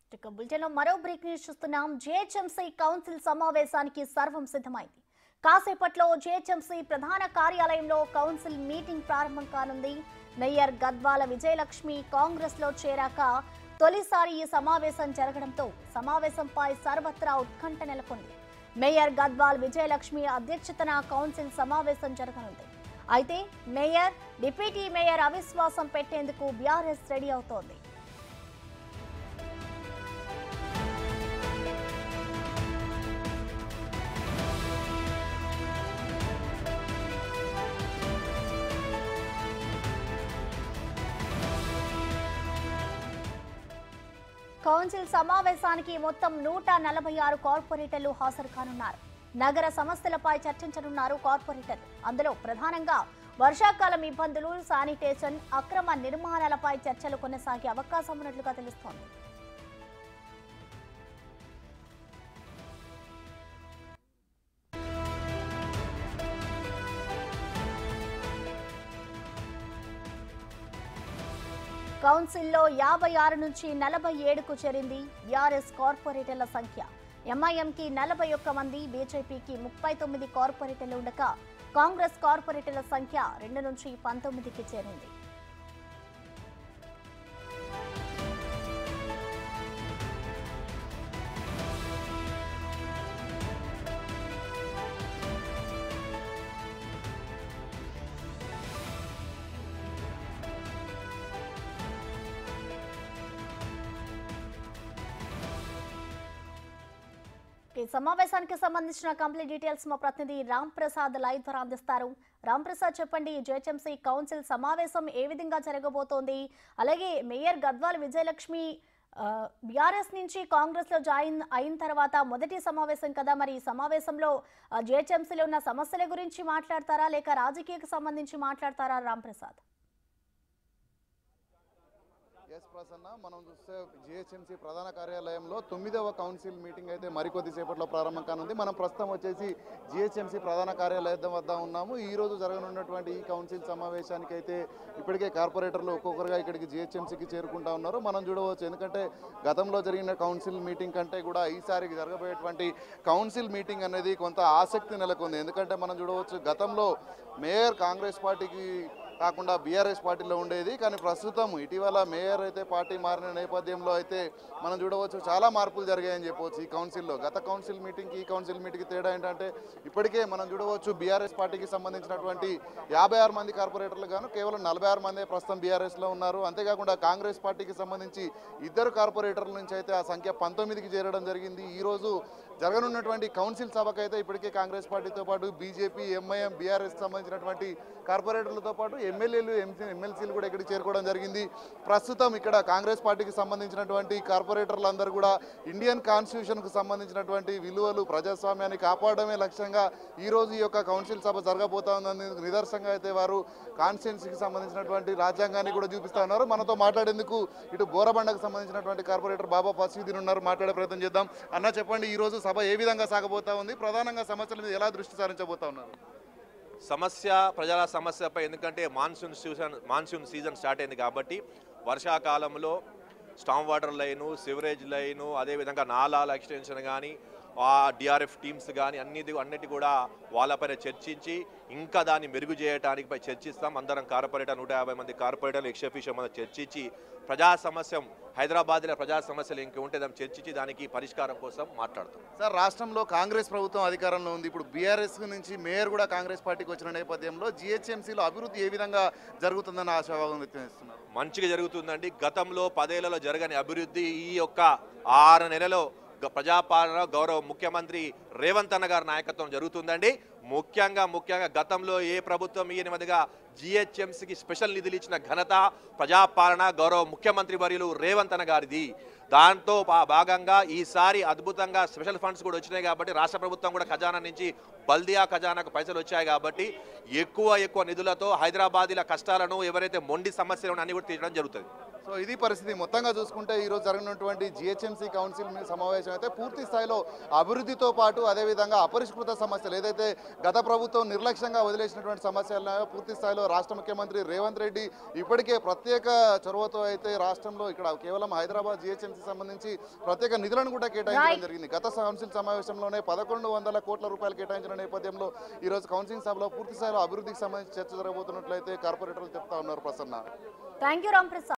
ఇక బులెటిన్లో మరో బ్రేక్ న్యూస్ చూస్తున్నాం జిహెచ్ఎంసీ కౌన్సిల్ సమావేశానికి సర్వం సిద్ధమైంది కాసేపట్లో జిహెచ్ఎంసీ ప్రధాన కార్యాలయంలో కౌన్సిల్ మీటింగ్ ప్రారంభం కానుంది మేయర్ గద్వాల విజయలక్ష్మి కాంగ్రెస్ లో చేరాక తొలిసారి ఈ సమావేశం జరగడంతో సమావేశంపై సర్వత్రా ఉత్కంఠ నెలకొంది మేయర్ గద్వాల్ విజయలక్ష్మి అధ్యక్షతన కౌన్సిల్ సమావేశం జరగనుంది అయితే మేయర్ డిప్యూటీ మేయర్ అవిశ్వాసం పెట్టేందుకు బీఆర్ఎస్ రెడీ అవుతోంది కౌన్సిల్ సమావేశానికి మొత్తం నూట నలభై ఆరు కార్పొరేటర్లు హాజరు కానున్నారు నగర సమస్యలపై చర్చించనున్నారు కార్పొరేటర్లు అందులో ప్రధానంగా వర్షాకాలం ఇబ్బందులు శానిటేషన్ అక్రమ నిర్మాణాలపై చర్చలు కొనసాగే అవకాశం ఉన్నట్లుగా తెలుస్తోంది కౌన్సిల్లో యాభై ఆరు నుంచి నలభై ఏడుకు చేరింది బీఆర్ఎస్ కార్పొరేటర్ల సంఖ్య ఎంఐఎంకి నలభై ఒక్క మంది బీజేపీకి ముప్పై తొమ్మిది కార్పొరేటర్లు ఉండగా కాంగ్రెస్ కార్పొరేటర్ల సంఖ్య రెండు నుంచి పంతొమ్మిదికి చేరింది ఈ సమావేశానికి సంబంధించిన కంప్లీట్ డీటెయిల్స్ మా ప్రతినిధి రామ్ ప్రసాద్ లైవ్ ద్వారా అందిస్తారు రామ్ ప్రసాద్ చెప్పండి జేహెచ్ఎంసీ కౌన్సిల్ సమావేశం ఏ విధంగా జరగబోతోంది అలాగే మేయర్ గద్వాల్ విజయలక్ష్మి బీఆర్ఎస్ నుంచి కాంగ్రెస్ లో జాయిన్ అయిన తర్వాత మొదటి సమావేశం కదా మరి ఈ సమావేశంలో జేహెచ్ఎంసీలో ఉన్న సమస్యల గురించి మాట్లాడతారా లేక రాజకీయకు సంబంధించి మాట్లాడతారా రామ్ ప్రసాద్ ఎస్ ప్రసన్న మనం చూస్తే జిహెచ్ఎంసీ ప్రధాన కార్యాలయంలో తొమ్మిదవ కౌన్సిల్ మీటింగ్ అయితే మరికొద్ది సేపట్లో ప్రారంభం కానుంది మనం ప్రస్తుతం వచ్చేసి జిహెచ్ఎంసీ ప్రధాన కార్యాలయం వద్ద ఉన్నాము ఈ రోజు జరగనున్నటువంటి ఈ కౌన్సిల్ సమావేశానికి అయితే ఇప్పటికే కార్పొరేటర్లు ఒక్కొక్కరుగా ఇక్కడికి జిహెచ్ఎంసీకి చేరుకుంటా ఉన్నారు మనం చూడవచ్చు ఎందుకంటే గతంలో జరిగిన కౌన్సిల్ మీటింగ్ కంటే కూడా ఈసారి జరగబోయేటువంటి కౌన్సిల్ మీటింగ్ అనేది కొంత ఆసక్తి నెలకొంది ఎందుకంటే మనం చూడవచ్చు గతంలో మేయర్ కాంగ్రెస్ పార్టీకి కాకుండా బీఆర్ఎస్ పార్టీలో ఉండేది కానీ ప్రస్తుతం ఇటీవల మేయర్ అయితే పార్టీ మారిన నేపథ్యంలో అయితే మనం చూడవచ్చు చాలా మార్పులు జరిగాయని చెప్పవచ్చు ఈ కౌన్సిల్లో గత కౌన్సిల్ మీటింగ్కి ఈ కౌన్సిల్ మీటింగ్కి తేడా ఏంటంటే ఇప్పటికే మనం చూడవచ్చు బీఆర్ఎస్ పార్టీకి సంబంధించినటువంటి యాభై ఆరు మంది కార్పొరేటర్లు గాను కేవలం నలభై ఆరు మందే ప్రస్తుతం బీఆర్ఎస్లో ఉన్నారు అంతేకాకుండా కాంగ్రెస్ పార్టీకి సంబంధించి ఇద్దరు కార్పొరేటర్ల నుంచి అయితే ఆ సంఖ్య పంతొమ్మిదికి చేరడం జరిగింది ఈరోజు జరగనున్నటువంటి కౌన్సిల్ సభకైతే ఇప్పటికే కాంగ్రెస్ పార్టీతో పాటు బీజేపీ ఎంఐఎం బీఆర్ఎస్ సంబంధించినటువంటి కార్పొరేటర్లతో పాటు ఎమ్మెల్యేలు ఎమ్మెల్సీలు కూడా ఇక్కడికి చేరుకోవడం జరిగింది ప్రస్తుతం ఇక్కడ కాంగ్రెస్ పార్టీకి సంబంధించినటువంటి కార్పొరేటర్లు అందరూ కూడా ఇండియన్ కాన్స్టిట్యూషన్కు సంబంధించినటువంటి విలువలు ప్రజాస్వామ్యాన్ని కాపాడమే లక్ష్యంగా ఈ రోజు ఈ యొక్క కౌన్సిల్ సభ జరగబోతా ఉందని నిదర్శనంగా అయితే వారు కాన్స్టిట్యున్సీకి సంబంధించినటువంటి రాజ్యాంగాన్ని కూడా చూపిస్తా ఉన్నారు మనతో మాట్లాడేందుకు ఇటు బోరబండకు సంబంధించినటువంటి కార్పొరేటర్ బాబా ఫసీదీన్ ఉన్నారు మాట్లాడే ప్రయత్నం చేద్దాం అన్న చెప్పండి ఈ రోజు సభ ఏ విధంగా సాగబోతా ఉంది ప్రధానంగా సమస్యల మీద ఎలా దృష్టి సారించబోతా ఉన్నారు సమస్య ప్రజల సమస్యపై ఎందుకంటే monsoon season monsoon season start అయింది కాబట్టి వర్షాకాలంలో storm water line sewerage line అదేవిధంగా నాలాల ఎక్స్టెన్షన్ కానీ ఆ డిఆర్ఎఫ్ టీమ్స్ కానీ అన్నిటి అన్నిటి కూడా వాళ్ళపైన చర్చించి ఇంకా దాన్ని మెరుగు చేయడానికి పై చర్చిస్తాం అందరం కార్పొరేటర్ నూట యాభై మంది కార్పొరేటర్లు ఎక్స్ఎఫిషియల్ మీద చర్చించి ప్రజా సమస్య హైదరాబాద్లో ప్రజా సమస్యలు ఇంక ఉంటే దాన్ని చర్చించి దానికి పరిష్కారం కోసం మాట్లాడతాం సార్ రాష్ట్రంలో కాంగ్రెస్ ప్రభుత్వం అధికారంలో ఉంది ఇప్పుడు బీఆర్ఎస్ నుంచి మేయర్ కూడా కాంగ్రెస్ పార్టీకి వచ్చిన నేపథ్యంలో జిహెచ్ఎంసీలో అభివృద్ధి ఏ విధంగా జరుగుతుందని ఆశాభావం వ్యక్తం చేస్తున్నారు మంచిగా జరుగుతుందండి గతంలో పదేళ్లలో జరగని అభివృద్ధి ఈ యొక్క ఆరు నెలలో గ- ప్రజాపాలన గౌరవ ముఖ్యమంత్రి రేవంత్ అన్న గారి నాయకత్వం జరుగుతుందండి ముఖ్యంగా ముఖ్యంగా గతంలో ఏ ప్రభుత్వం ఈయన మీదుగా జిహెచ్ఎంసీకి స్పెషల్ నిధులు ఇచ్చిన ఘనత ప్రజాపాలన గౌరవ ముఖ్యమంత్రి వర్యులు రేవంత్ అన్న గారిది దాంతో భా- భాగంగా ఈసారి అద్భుతంగా స్పెషల్ ఫండ్స్ కూడా వచ్చినాయి కాబట్టి రాష్ట్ర ప్రభుత్వం కూడా ఖజానా నుంచి బల్దియా ఖజానాకు పైసలు వచ్చాయి కాబట్టి ఎక్కువ ఎక్కువ నిధులతో హైదరాబాదీల కష్టాలను ఎవరైతే మొండి సమస్యలను అన్ని కూడా తీర్చడం జరుగుతుంది సో సో ఇది పరిస్థితి మొత్తంగా చూసుకుంటే ఈ రోజు జరిగినటువంటి జిహెచ్ఎంసీ కౌన్సిల్ మీ- సమావేశం అయితే పూర్తి స్థాయిలో అభివృద్ధితో పాటు అదేవిధంగా అపరిష్కృత సమస్యలు ఏదైతే గత ప్రభుత్వం నిర్లక్ష్యంగా వదిలేసినటువంటి సమస్యలు ఉన్నాయో పూర్తి స్థాయిలో రాష్ట్ర ముఖ్యమంత్రి రేవంత్ రెడ్డి ఇప్పటికే ప్రత్యేక చొరవతో అయితే రాష్ట్రంలో ఇక్కడ కేవలం హైదరాబాద్ జిహెచ్ఎంసీ సంబంధించి ప్రత్యేక నిధులను కూడా కేటాయించడం Right. జరిగింది గత కౌన్సిల్ సమావేశంలోనే పదకొండు వందల కోట్ల రూపాయలు కేటాయించిన నేపథ్యంలో ఈ రోజు కౌన్సిలింగ్ సభలో పూర్తి స్థాయిలో అభివృద్ధికి సంబంధించి చర్చ జరగబోతున్నట్లయితే కార్పొరేటర్లు చెప్తా ఉన్నారు ప్రసన్న థ్యాంక్ యూ రామ్ ప్రసాద్